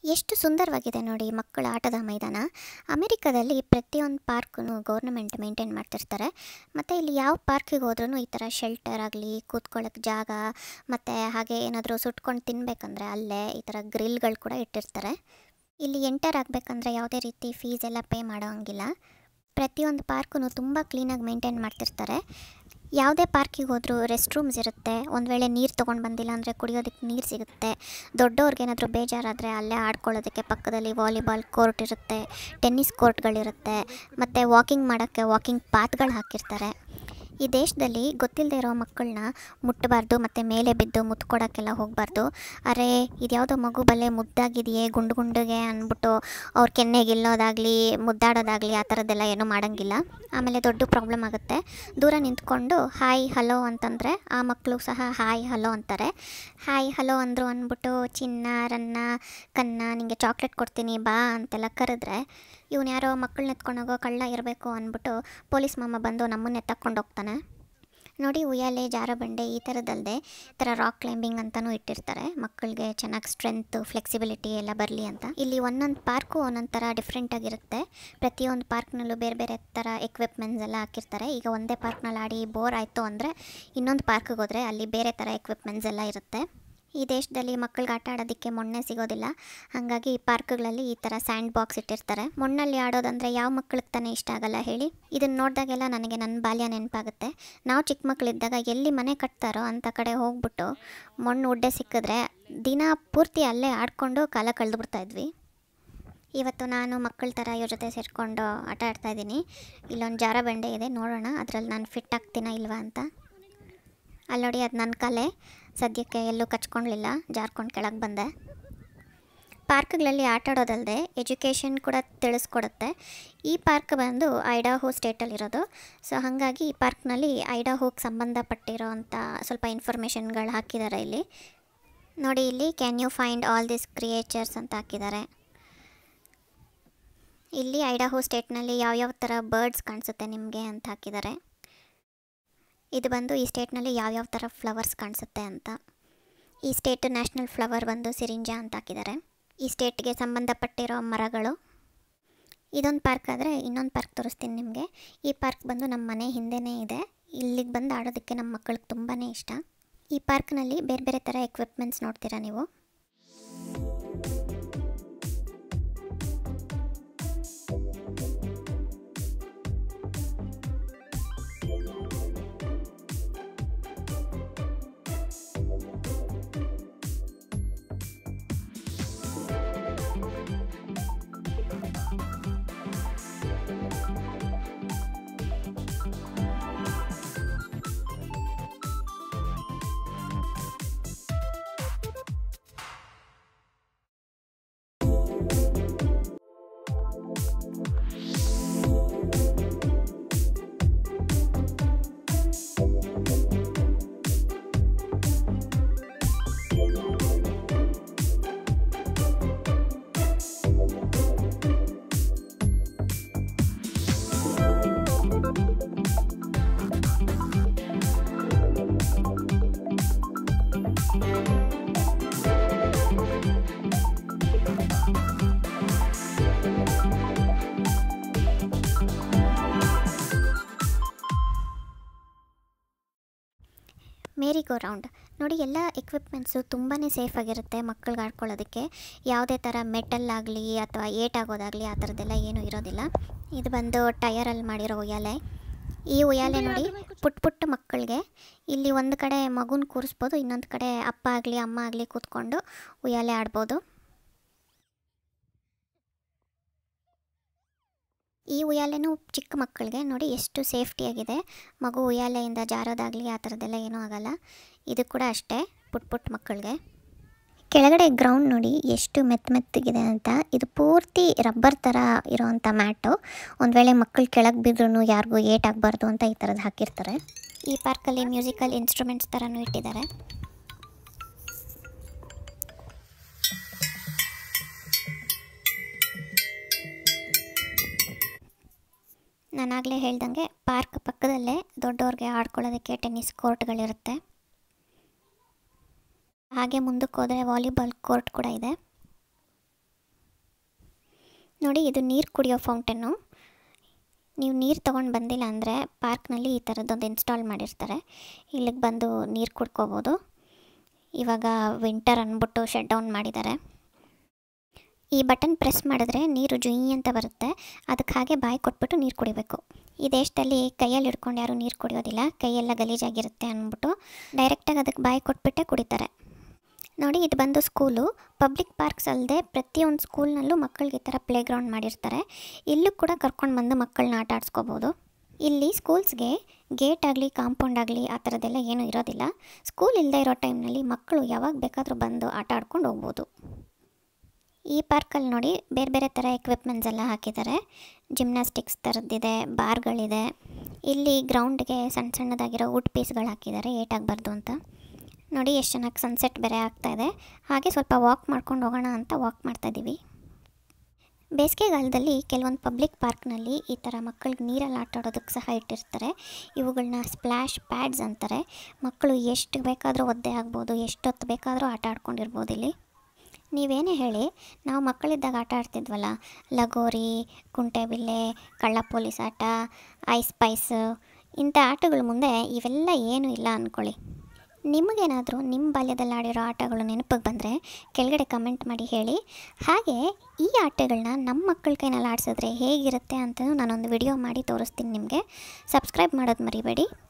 ಎಷ್ಟು ಸುಂದರವಾಗಿದೆ ನೋಡಿ ಮಕ್ಕಳ ಆಟದ ಮೈದಾನ ಅಮೆರಿಕದಲ್ಲಿ ಪ್ರತಿಯೊಂದು ಪಾರ್ಕೂ ಗೌರ್ನಮೆಂಟ್ ಮೇಂಟೈನ್ ಮಾಡ್ತಿರ್ತಾರೆ ಮತ್ತು ಇಲ್ಲಿ ಯಾವ ಪಾರ್ಕಿಗೆ ಹೋದ್ರೂ ಈ ಥರ ಶೆಲ್ಟರ್ ಆಗಲಿ ಕೂತ್ಕೊಳ್ಳೋಕ್ಕೆ ಜಾಗ ಮತ್ತು ಹಾಗೆ ಏನಾದರೂ ಸುಟ್ಕೊಂಡು ತಿನ್ನಬೇಕಂದ್ರೆ ಅಲ್ಲೇ ಈ ಥರ ಗ್ರಿಲ್ಗಳು ಕೂಡ ಇಟ್ಟಿರ್ತಾರೆ ಇಲ್ಲಿ ಎಂಟರ್ ಆಗಬೇಕಂದ್ರೆ ಯಾವುದೇ ರೀತಿ ಫೀಸ್ ಎಲ್ಲ ಪೇ ಮಾಡೋ ಹಂಗಿಲ್ಲ ಪ್ರತಿಯೊಂದು ಪಾರ್ಕು ತುಂಬ ಕ್ಲೀನಾಗಿ ಮೇಂಟೈನ್ ಮಾಡ್ತಿರ್ತಾರೆ ಯಾವುದೇ ಪಾರ್ಕಿಗೆ ಹೋದರೂ ರೆಸ್ಟ್ ರೂಮ್ಸ್ ಇರುತ್ತೆ ಒಂದು ವೇಳೆ ನೀರು ತೊಗೊಂಡು ಬಂದಿಲ್ಲ ಅಂದರೆ ಕುಡಿಯೋದಕ್ಕೆ ನೀರು ಸಿಗುತ್ತೆ ದೊಡ್ಡವ್ರಿಗೆ ಏನಾದರೂ ಬೇಜಾರಾದರೆ ಅಲ್ಲೇ ಆಡ್ಕೊಳ್ಳೋದಕ್ಕೆ ಪಕ್ಕದಲ್ಲಿ ವಾಲಿಬಾಲ್ ಕೋರ್ಟ್ ಇರುತ್ತೆ ಟೆನ್ನಿಸ್ ಕೋರ್ಟ್ಗಳಿರುತ್ತೆ ಮತ್ತು ವಾಕಿಂಗ್ ಮಾಡೋಕ್ಕೆ ವಾಕಿಂಗ್ ಪಾತ್ಗಳು ಹಾಕಿರ್ತಾರೆ ಈ ದೇಶದಲ್ಲಿ ಗೊತ್ತಿಲ್ಲದೆ ಇರೋ ಮಕ್ಕಳನ್ನ ಮುಟ್ಟಬಾರ್ದು ಮತ್ತು ಮೇಲೆ ಬಿದ್ದು ಮುತ್ಕೊಡೋಕ್ಕೆಲ್ಲ ಹೋಗಬಾರ್ದು ಅರೆ ಇದ್ಯಾವುದೋ ಮಗು ಬಲ್ಲೆ ಮುದ್ದಾಗಿದೆಯೇ ಗುಂಡು ಗುಂಡುಗೆ ಅಂದ್ಬಿಟ್ಟು ಅವ್ರ ಕೆನ್ನೆಗೆ ಇಲ್ಲೋದಾಗಲಿ ಮುದ್ದಾಡೋದಾಗಲಿ ಆ ಥರದ್ದೆಲ್ಲ ಏನೂ ಮಾಡೋಂಗಿಲ್ಲ ಆಮೇಲೆ ದೊಡ್ಡ ಪ್ರಾಬ್ಲಮ್ ಆಗುತ್ತೆ ದೂರ ನಿಂತ್ಕೊಂಡು ಹಾಯ್ ಹಲೋ ಅಂತಂದರೆ ಆ ಮಕ್ಕಳು ಸಹ ಹಾಯ್ ಹಲೋ ಅಂತಾರೆ ಹಾಯ್ ಹಲೋ ಅಂದರು ಅಂದ್ಬಿಟ್ಟು ಚಿನ್ನ ರನ್ನ ಕನ್ನ ನಿಂಗೆ ಚಾಕ್ಲೇಟ್ ಕೊಡ್ತೀನಿ ಬಾ ಅಂತೆಲ್ಲ ಕರೆದ್ರೆ ಇವನು ಯಾರೋ ಮಕ್ಕಳನ್ನ ಎತ್ಕೊಂಡೋಗೋ ಕಳ್ಳ ಇರಬೇಕು ಅಂದ್ಬಿಟ್ಟು ಪೊಲೀಸ್ ಮಾಮ ಬಂದು ನಮ್ಮನ್ನೇ ತಕ್ಕೊಂಡು ಹೋಗ್ತಾನೆ ನೋಡಿ ಉಯ್ಯಾಲೆ ಜಾರಬಂಡೆ ಈ ಥರದ್ದಲ್ಲದೆ ಈ ಥರ ರಾಕ್ ಕ್ಲೈಂಬಿಂಗ್ ಅಂತಲೂ ಇಟ್ಟಿರ್ತಾರೆ ಮಕ್ಕಳಿಗೆ ಚೆನ್ನಾಗಿ ಸ್ಟ್ರೆಂತ್ ಫ್ಲೆಕ್ಸಿಬಿಲಿಟಿ ಎಲ್ಲ ಬರಲಿ ಅಂತ ಇಲ್ಲಿ ಒಂದೊಂದು ಪಾರ್ಕು ಒಂದೊಂದು ಥರ ಡಿಫ್ರೆಂಟ್ ಆಗಿರುತ್ತೆ ಪ್ರತಿಯೊಂದು ಪಾರ್ಕ್ನಲ್ಲೂ ಬೇರೆ ಬೇರೆ ಥರ ಎಕ್ವಿಪ್ಮೆಂಟ್ಸ್ ಎಲ್ಲ ಹಾಕಿರ್ತಾರೆ ಈಗ ಒಂದೇ ಪಾರ್ಕ್ನಲ್ಲಿ ಆಡಿ ಬೋರ್ ಆಯಿತು ಅಂದರೆ ಇನ್ನೊಂದು ಪಾರ್ಕಿಗೆ ಹೋದರೆ ಅಲ್ಲಿ ಬೇರೆ ಥರ ಎಕ್ವಿಪ್ಮೆಂಟ್ಸ್ ಎಲ್ಲ ಇರುತ್ತೆ ಈ ದೇಶದಲ್ಲಿ ಮಕ್ಕಳಿಗೆ ಆಟ ಆಡೋದಕ್ಕೆ ಮೊನ್ನೆ ಸಿಗೋದಿಲ್ಲ ಹಾಗಾಗಿ ಈ ಪಾರ್ಕ್ಗಳಲ್ಲಿ ಈ ಥರ ಸ್ಯಾಂಡ್ ಬಾಕ್ಸ್ ಇಟ್ಟಿರ್ತಾರೆ ಮಣ್ಣಲ್ಲಿ ಆಡೋದಂದರೆ ಯಾವ ಮಕ್ಕಳಿಗೆ ತಾನೇ ಇಷ್ಟ ಆಗಲ್ಲ ಹೇಳಿ ಇದನ್ನು ನೋಡಿದಾಗೆಲ್ಲ ನನಗೆ ನನ್ನ ಬಾಲ್ಯ ನೆನಪಾಗುತ್ತೆ ನಾವು ಚಿಕ್ಕ ಮಕ್ಕಳಿದ್ದಾಗ ಎಲ್ಲಿ ಮನೆ ಕಟ್ತಾರೋ ಅಂಥ ಕಡೆ ಹೋಗ್ಬಿಟ್ಟು ಮಣ್ಣು ಉಡ್ಡೆ ಸಿಕ್ಕಿದ್ರೆ ದಿನ ಪೂರ್ತಿ ಅಲ್ಲೇ ಆಡ್ಕೊಂಡು ಕಾಲ ಕಳೆದು ಇದ್ವಿ ಇವತ್ತು ನಾನು ಮಕ್ಕಳ ಥರ ಇವ್ರ ಜೊತೆ ಸೇರಿಕೊಂಡು ಆಟ ಆಡ್ತಾ ಇದ್ದೀನಿ ಇಲ್ಲೊಂದು ಜಾರ ಬಂಡೆ ಇದೆ ನೋಡೋಣ ಅದರಲ್ಲಿ ನಾನು ಫಿಟ್ ಆಗ್ತೀನಾ ಇಲ್ವಾ ಅಂತ ಅಲ್ಲಿ ನೋಡಿ ಅದು ನನ್ನ ಕಲೆ ಸದ್ಯಕ್ಕೆ ಎಲ್ಲೂ ಕಚ್ಕೊಳ್ಳಿಲ್ಲ ಜಾರ್ಕೊಂಡು ಕೆಳಗೆ ಬಂದೆ ಪಾರ್ಕ್ಗಳಲ್ಲಿ ಆಟ ಆಡೋದಲ್ಲದೆ ಎಜುಕೇಷನ್ ಕೂಡ ತಿಳಿಸ್ಕೊಡುತ್ತೆ ಈ ಪಾರ್ಕ್ ಬಂದು ಐಡಾಹೋ ಸ್ಟೇಟಲ್ಲಿರೋದು ಸೊ ಹಾಗಾಗಿ ಈ ಪಾರ್ಕ್ನಲ್ಲಿ ಐಡಾಹೋಗೆ ಸಂಬಂಧಪಟ್ಟಿರೋ ಅಂಥ ಸ್ವಲ್ಪ ಇನ್ಫಾರ್ಮೇಷನ್ಗಳು ಹಾಕಿದ್ದಾರೆ ಇಲ್ಲಿ ನೋಡಿ ಇಲ್ಲಿ can you find all this creatures ಅಂತ ಹಾಕಿದ್ದಾರೆ ಇಲ್ಲಿ ಐಡಾಹೋ ಸ್ಟೇಟ್ನಲ್ಲಿ ಯಾವ್ಯಾವ ಥರ ಬರ್ಡ್ಸ್ ಕಾಣಿಸುತ್ತೆ ನಿಮಗೆ ಅಂತ ಹಾಕಿದ್ದಾರೆ ಇದು ಬಂದು ಈ ಸ್ಟೇಟ್ನಲ್ಲಿ ಯಾವ್ಯಾವ ಥರ ಫ್ಲವರ್ಸ್ ಕಾಣಿಸುತ್ತೆ ಅಂತ ಈ ಸ್ಟೇಟ್ ನ್ಯಾಷನಲ್ ಫ್ಲವರ್ ಬಂದು ಸಿರಿಂಜಾ ಅಂತ ಹಾಕಿದ್ದಾರೆ ಈ ಸ್ಟೇಟ್ಗೆ ಸಂಬಂಧಪಟ್ಟಿರೋ ಮರಗಳು ಇದೊಂದು ಪಾರ್ಕ್ ಆದರೆ ಇನ್ನೊಂದು ಪಾರ್ಕ್ ತೋರಿಸ್ತೀನಿ ನಿಮಗೆ ಈ ಪಾರ್ಕ್ ಬಂದು ನಮ್ಮ ಮನೆ ಹಿಂದೆನೇ ಇದೆ ಇಲ್ಲಿಗೆ ಬಂದು ಆಡೋದಕ್ಕೆ ನಮ್ಮ ಮಕ್ಕಳಿಗೆ ತುಂಬಾ ಇಷ್ಟ ಈ ಪಾರ್ಕ್ನಲ್ಲಿ ಬೇರೆ ಬೇರೆ ಥರ ಎಕ್ವಿಪ್ಮೆಂಟ್ಸ್ ನೋಡ್ತೀರಾ ನೀವು ಮೇರಿ ಗೋ ರೌಂಡ್ ನೋಡಿ ಎಲ್ಲ ಎಕ್ವಿಪ್ಮೆಂಟ್ಸು ತುಂಬಾ ಸೇಫಾಗಿರುತ್ತೆ ಮಕ್ಕಳಿಗೆ ಆಡ್ಕೊಳ್ಳೋದಕ್ಕೆ ಯಾವುದೇ ಥರ ಮೆಟಲ್ ಆಗಲಿ ಅಥವಾ ಏಟ್ ಆಗೋದಾಗಲಿ ಆ ಥರದ್ದೆಲ್ಲ ಏನೂ ಇರೋದಿಲ್ಲ ಇದು ಬಂದು ಟಯರಲ್ಲಿ ಮಾಡಿರೋ ಉಯ್ಯಾಲೆ ಈ ಉಯ್ಯಾಲೆ ನೋಡಿ ಪುಟ್ಟ ಪುಟ್ಟ ಮಕ್ಕಳಿಗೆ ಇಲ್ಲಿ ಒಂದು ಕಡೆ ಮಗುನ ಕೂರಿಸ್ಬೋದು ಇನ್ನೊಂದು ಕಡೆ ಅಪ್ಪ ಆಗಲಿ ಅಮ್ಮ ಆಗಲಿ ಕೂತ್ಕೊಂಡು ಉಯ್ಯಾಲೆ ಆಡ್ಬೋದು ಈ ಉಯ್ಯಾಲೆನೂ ಚಿಕ್ಕ ಮಕ್ಕಳಿಗೆ ನೋಡಿ ಎಷ್ಟು ಸೇಫ್ಟಿಯಾಗಿದೆ ಮಗು ಉಯ್ಯಾಲೆಯಿಂದ ಜಾರೋದಾಗಲಿ ಆ ಥರದ್ದೆಲ್ಲ ಏನೂ ಆಗಲ್ಲ ಇದು ಕೂಡ ಅಷ್ಟೇ ಪುಟ್ಟ ಪುಟ್ಟ ಮಕ್ಕಳಿಗೆ ಕೆಳಗಡೆ ಗ್ರೌಂಡ್ ನೋಡಿ ಎಷ್ಟು ಮೆತ್ತ ಮೆತ್ತಗಿದೆ ಅಂತ ಇದು ಪೂರ್ತಿ ರಬ್ಬರ್ ಥರ ಇರೋವಂಥ ಮ್ಯಾಟು ಒಂದು ವೇಳೆ ಮಕ್ಕಳು ಕೆಳಗೆ ಬಿದ್ರೂ ಯಾರಿಗೂ ಏಟ್ ಆಗಬಾರ್ದು ಅಂತ ಈ ಥರದ್ದು ಹಾಕಿರ್ತಾರೆ ಈ ಪಾರ್ಕಲ್ಲಿ ಮ್ಯೂಸಿಕಲ್ ಇನ್ಸ್ಟ್ರೂಮೆಂಟ್ಸ್ ಥರನೂ ಇಟ್ಟಿದ್ದಾರೆ ನಾನಾಗಲೇ ಹೇಳ್ದಂಗೆ ಪಾರ್ಕ್ ಪಕ್ಕದಲ್ಲೇ ದೊಡ್ಡವ್ರಿಗೆ ಆಡ್ಕೊಳ್ಳೋದಕ್ಕೆ ಟೆನ್ನಿಸ್ ಕೋರ್ಟ್ಗಳಿರುತ್ತೆ ಹಾಗೆ ಮುಂದಕ್ಕೆ ಹೋದರೆ ವಾಲಿಬಾಲ್ ಕೋರ್ಟ್ ಕೂಡ ಇದೆ ನೋಡಿ ಇದು ನೀರು ಕುಡಿಯೋ ಫೌಂಟೇನು ನೀವು ನೀರು ತೊಗೊಂಡು ಬಂದಿಲ್ಲ ಅಂದರೆ ಪಾರ್ಕ್ನಲ್ಲಿ ಈ ಥರದ್ದೊಂದು ಇನ್ಸ್ಟಾಲ್ ಮಾಡಿರ್ತಾರೆ ಇಲ್ಲಿಗೆ ಬಂದು ನೀರು ಕುಡ್ಕೋಬೋದು ಇವಾಗ ವಿಂಟರ್ ಅಂದ್ಬಿಟ್ಟು ಶಟ್ ಡೌನ್ ಮಾಡಿದ್ದಾರೆ ಈ ಬಟನ್ ಪ್ರೆಸ್ ಮಾಡಿದ್ರೆ ನೀರು ಜುಯಿ ಅಂತ ಬರುತ್ತೆ ಅದಕ್ಕೆ ಹಾಗೆ ಬಾಯಿ ಕೊಟ್ಬಿಟ್ಟು ನೀರು ಕುಡಿಬೇಕು ಈ ದೇಶದಲ್ಲಿ ಕೈಯಲ್ಲಿ ಹಿಡ್ಕೊಂಡು ಯಾರೂ ನೀರು ಕುಡಿಯೋದಿಲ್ಲ ಕೈಯೆಲ್ಲ ಗಲೀಜಾಗಿರುತ್ತೆ ಅಂದ್ಬಿಟ್ಟು ಡೈರೆಕ್ಟಾಗಿ ಅದಕ್ಕೆ ಬಾಯಿ ಕೊಟ್ಬಿಟ್ಟೆ ಕುಡಿತಾರೆ ನೋಡಿ ಇದು ಬಂದು ಸ್ಕೂಲು ಪಬ್ಲಿಕ್ ಪಾರ್ಕ್ಸ್ ಅಲ್ಲದೆ ಪ್ರತಿಯೊಂದು ಸ್ಕೂಲ್ನಲ್ಲೂ ಮಕ್ಕಳಿಗೆ ಈ ಥರ ಪ್ಲೇ ಗ್ರೌಂಡ್ ಮಾಡಿರ್ತಾರೆ ಇಲ್ಲೂ ಕೂಡ ಕರ್ಕೊಂಡು ಬಂದು ಮಕ್ಕಳನ್ನ ಆಟ ಆಡಿಸ್ಕೋಬೋದು ಇಲ್ಲಿ ಸ್ಕೂಲ್ಸ್ಗೆ ಗೇಟ್ ಆಗಲಿ ಕಾಂಪೌಂಡ್ ಆಗಲಿ ಆ ಥರದ್ದೆಲ್ಲ ಏನೂ ಇರೋದಿಲ್ಲ ಸ್ಕೂಲ್ ಇಲ್ಲದೆ ಇರೋ ಟೈಮ್ನಲ್ಲಿ ಮಕ್ಕಳು ಯಾವಾಗ ಬೇಕಾದರೂ ಬಂದು ಆಟ ಆಡ್ಕೊಂಡು ಹೋಗ್ಬೋದು ಈ ಪಾರ್ಕಲ್ಲಿ ನೋಡಿ ಬೇರೆ ಬೇರೆ ಥರ ಎಕ್ವಿಪ್ಮೆಂಟ್ಸ್ ಎಲ್ಲ ಹಾಕಿದ್ದಾರೆ ಜಿಮ್ನಾಸ್ಟಿಕ್ಸ್ ಥರದ್ದಿದೆ ಬಾರ್ಗಳಿದೆ ಇಲ್ಲಿ ಗ್ರೌಂಡ್ಗೆ ಸಣ್ಣ ಸಣ್ಣದಾಗಿರೋ ವುಡ್ ಪೀಸ್ಗಳು ಹಾಕಿದ್ದಾರೆ ಏಟಾಗಬಾರ್ದು ಅಂತ ನೋಡಿ ಎಷ್ಟು ಚೆನ್ನಾಗಿ ಸನ್ಸೆಟ್ ಬೇರೆ ಆಗ್ತಾ ಇದೆ ಹಾಗೆ ಸ್ವಲ್ಪ ವಾಕ್ ಮಾಡ್ಕೊಂಡು ಹೋಗೋಣ ಅಂತ ವಾಕ್ ಮಾಡ್ತಾ ಇದ್ದೀವಿ ಬೇಸಿಗೆಗಾಲದಲ್ಲಿ ಕೆಲವೊಂದು ಪಬ್ಲಿಕ್ ಪಾರ್ಕ್ನಲ್ಲಿ ಈ ಥರ ಮಕ್ಕಳಿಗೆ ನೀರಲ್ಲಿ ಆಟ ಆಡೋದಕ್ಕೆ ಸಹ ಇಟ್ಟಿರ್ತಾರೆ ಇವುಗಳನ್ನ ಸ್ಪ್ಲ್ಯಾಶ್ ಪ್ಯಾಡ್ಸ್ ಅಂತಾರೆ ಮಕ್ಕಳು ಎಷ್ಟು ಬೇಕಾದರೂ ಒದ್ದೆ ಆಗ್ಬೋದು ಎಷ್ಟೊತ್ತು ಬೇಕಾದರೂ ಆಟ ಆಡ್ಕೊಂಡಿರ್ಬೋದು ಇಲ್ಲಿ ನೀವೇನೇ ಹೇಳಿ ನಾವು ಮಕ್ಕಳಿದ್ದಾಗ ಆಟ ಆಡ್ತಿದ್ವಲ್ಲ ಲಗೋರಿ ಕುಂಟೆಬಿಲ್ಲೆ ಕಳ್ಳ ಪೊಲೀಸ್ ಆಟ ಐಸ್ ಪೈಸ್ ಇಂಥ ಆಟಗಳ ಮುಂದೆ ಇವೆಲ್ಲ ಏನೂ ಇಲ್ಲ ಅಂದ್ಕೊಳ್ಳಿ ನಿಮಗೇನಾದರೂ ನಿಮ್ಮ ಬಾಲ್ಯದಲ್ಲಿ ಆಡಿರೋ ಆಟಗಳು ನೆನಪಿಗೆ ಬಂದರೆ ಕೆಳಗಡೆ ಕಮೆಂಟ್ ಮಾಡಿ ಹೇಳಿ ಹಾಗೆ ಈ ಆಟಗಳನ್ನ ನಮ್ಮ ಮಕ್ಕಳ ಕೈನಲ್ಲಿ ಆಡಿಸಿದ್ರೆ ಹೇಗಿರುತ್ತೆ ಅಂತಲೂ ನಾನೊಂದು ವಿಡಿಯೋ ಮಾಡಿ ತೋರಿಸ್ತೀನಿ ನಿಮಗೆ ಸಬ್ಸ್ಕ್ರೈಬ್ ಮಾಡೋದು ಮರಿಬೇಡಿ